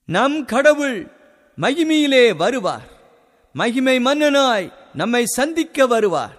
நம் கடவுள் மகிமையிலே வருவார் மகிமை மன்னனாய் நம்மை சந்திக்க வருவார்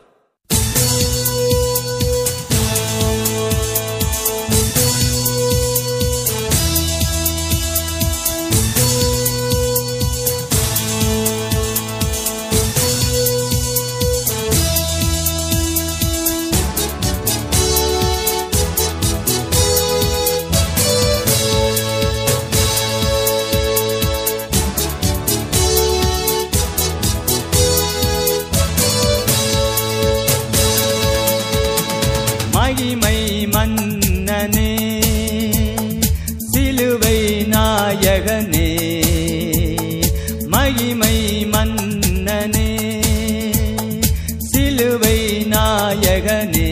மகிமை மன்னனே சிலுவை நாயகனே மகிமை மன்னனே சிலுவை நாயகனே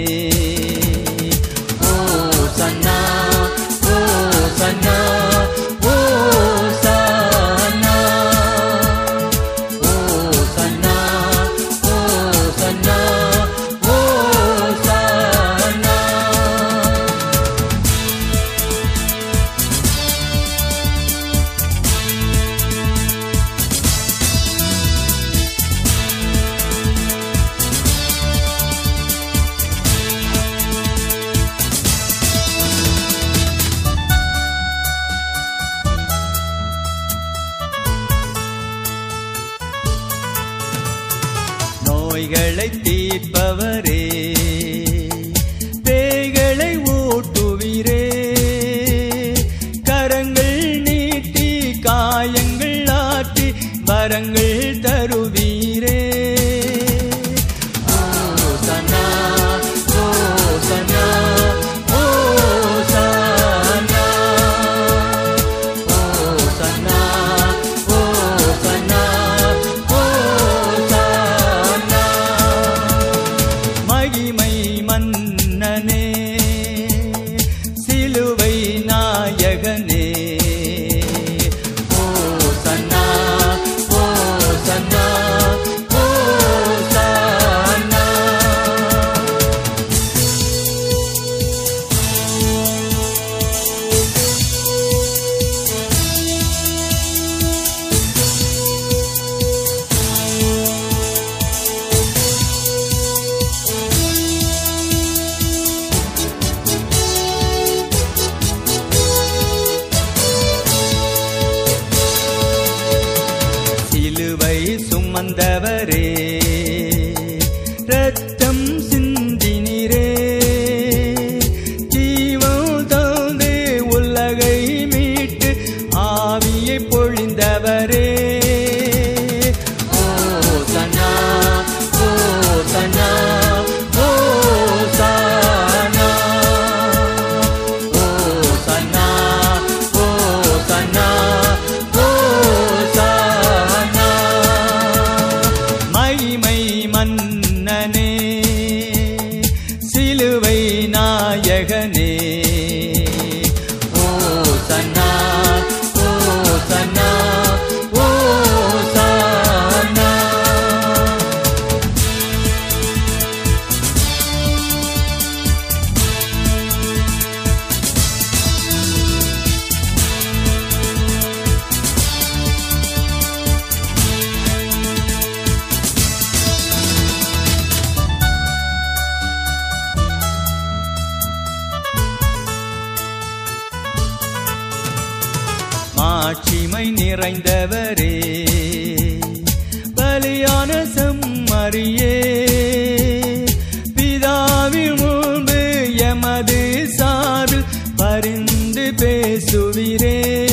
ஓ சன்னா ஓ சன்னா ஓ சன்னா ஓ சன்னா ஓ சன்னா ஓ சன்னா நோய்களை தீர்ப்பவரே பேய்களை ஓட்டுவீரே கரங்கள் நீட்டி காயங்கள் ஆற்றி வரங்கள் தருவீரே ஓ சனா ஓ சனா ஓ சனா ஓ சனா ஓ சனா ஓ சனா மகிமை மன்னனே சிலுவை நாயகனே ஓ சன்னா ஓ சன்னா ஓ சன்னா சிலுவை சுமந்தவரே ரத்தம் சிந்தினிரே ஜீவம் தந்து உலகை மீட்டு ஆவியை பொழிந்தவரே ஓ சனா ஓ சனா ஓ சனா ஓ சனா ஓ சனா ஓ சனா மகிமை மன்னனே சிலுவை நாயகனே ஓ சனா ஓ சனா ஓ சனா மாட்சிமை நிறைந்தவரே பலியான செம்மறியே பிதாவின் முன்பு எமது சார்பில் பரிந்து பேசுகிறே